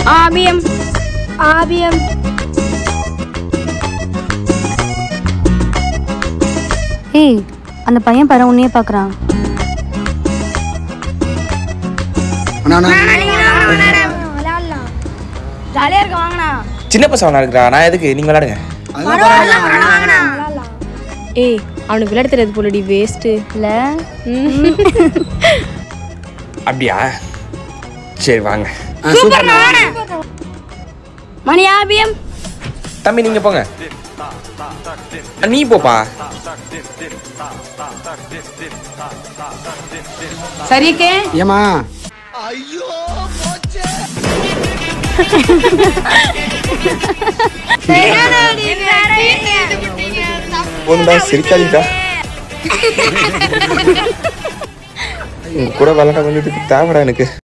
ஆபியம் ஆபியம் ஏய் அந்த பையன் பாரு உன்னையே பார்க்கறான் அண்ணா அண்ணா விளையாடலாம் ஜாலியா இருக்க வாங்கண்ணா சின்ன பசங்க விளாடுறா நான் எதுக்கு நீங்க விளாடுங்க அதெல்லாம் பரவாயில்ல ஏய் அவனுக்கு விளையாட தெரியாது போலடி வேஸ்ட்டு இல்ல அப்படியா சரி வாங்க ஆ, சூப்பர் மணி ஆபியம் தம்பி நீங்க போங்க நீ போப்பா சரிக்கே ஏமா போதுடா சிரிக்காதீங்கடா உங்க கூட விளாட வேண்டியதுக்கு தேவைடா எனக்கு